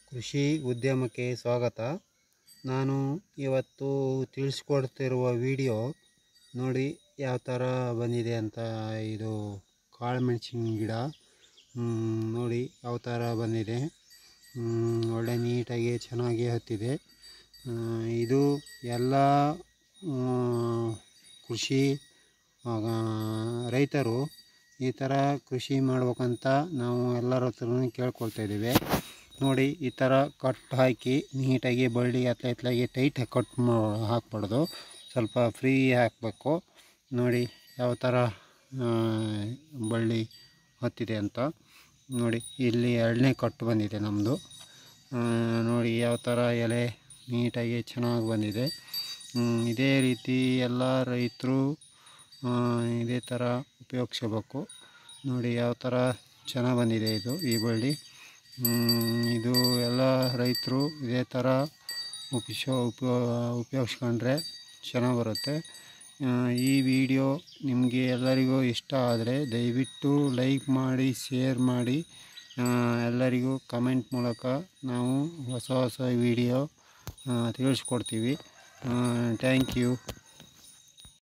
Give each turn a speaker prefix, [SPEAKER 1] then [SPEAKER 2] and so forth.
[SPEAKER 1] ಕೃಷಿ ಉದ್ಯಮಕ್ಕೆ ಸ್ವಾಗತ ನಾನು ಇವತ್ತು ತಿಳಿಸ್ಕೊಡ್ತಿರುವ ವಿಡಿಯೋ ನೋಡಿ ಯಾವ ಥರ ಬಂದಿದೆ ಅಂತ ಇದು ಕಾಳುಮೆಣ್ಸಿನ ಗಿಡ ಹ್ಮ್, ನೋಡಿ ಯಾವ ಥರ ಬಂದಿದೆ ಹ್ಮ್, ಒಳ್ಳೆ ನೀಟಾಗಿ ಚೆನ್ನಾಗಿ ಹತ್ತಿದೆ ಆ, ಇದು ಎಲ್ಲ ಆ, ಕೃಷಿ ಆಗ, ರೈತರು ಈ ಥರ ಕೃಷಿ ಮಾಡ್ಬೇಕಂತ ನಾವು ಎಲ್ಲರ ಹತ್ರನೂ ಕೇಳ್ಕೊಳ್ತಾ ಇದ್ದೀವಿ ನೋಡಿ ಈ ಥರ ಕಟ್ ಹಾಕಿ ನೀಟಾಗಿ ಬಳ್ಳಿ ಎತ್ಲ ಎತ್ಲಾಗಿ ಟೈಟ್ ಕಟ್ ಮಾ ಹಾಕ್ಬಾರ್ದು ಸ್ವಲ್ಪ ಫ್ರೀ ಹಾಕಬೇಕು ನೋಡಿ ಯಾವ ಥರ ಆ, ಬಳ್ಳಿ ಹತ್ತಿದೆ ಅಂತ ನೋಡಿ ಇಲ್ಲಿ ಎರಡನೇ ಕಟ್ಟು ಬಂದಿದೆ ನಮ್ಮದು ನೋಡಿ ಯಾವ ಥರ ಎಲೆ ನೀಟಾಗಿ ಚೆನ್ನಾಗಿ ಬಂದಿದೆ ಹ್ಮ್, ಇದೇ ರೀತಿ ಎಲ್ಲ ರೈತರು ಇದೇ ಥರ ಉಪಯೋಗಿಸ್ಕೋಬೇಕು ನೋಡಿ ಯಾವ ಥರ ಚೆನ್ನಾಗಿ ಬಂದಿದೆ ಇದು ಈ ಬಳ್ಳಿ ಹ್ಮ್, ಇದು ಎಲ್ಲ ರೈತರು ಇದೇ ಥರ ಉಪಿಶೋ ಉಪಯೋ ಉಪಯೋಗಿಸ್ಕೊಂಡ್ರೆ ಚೆನ್ನಾಗಿ ಬರುತ್ತೆ ಆ, ಈ ವಿಡಿಯೋ ನಿಮಗೆ ಎಲ್ಲರಿಗೂ ಇಷ್ಟ ಆದರೆ ದಯವಿಟ್ಟು ಲೈಕ್ ಮಾಡಿ ಶೇರ್ ಮಾಡಿ ಆ, ಎಲ್ಲರಿಗೂ ಕಮೆಂಟ್ ಮೂಲಕ ನಾವು ಹೊಸ ಹೊಸ ವಿಡಿಯೋ ತಿಳಿಸ್ಕೊಡ್ತೀವಿ ಥ್ಯಾಂಕ್ ಯು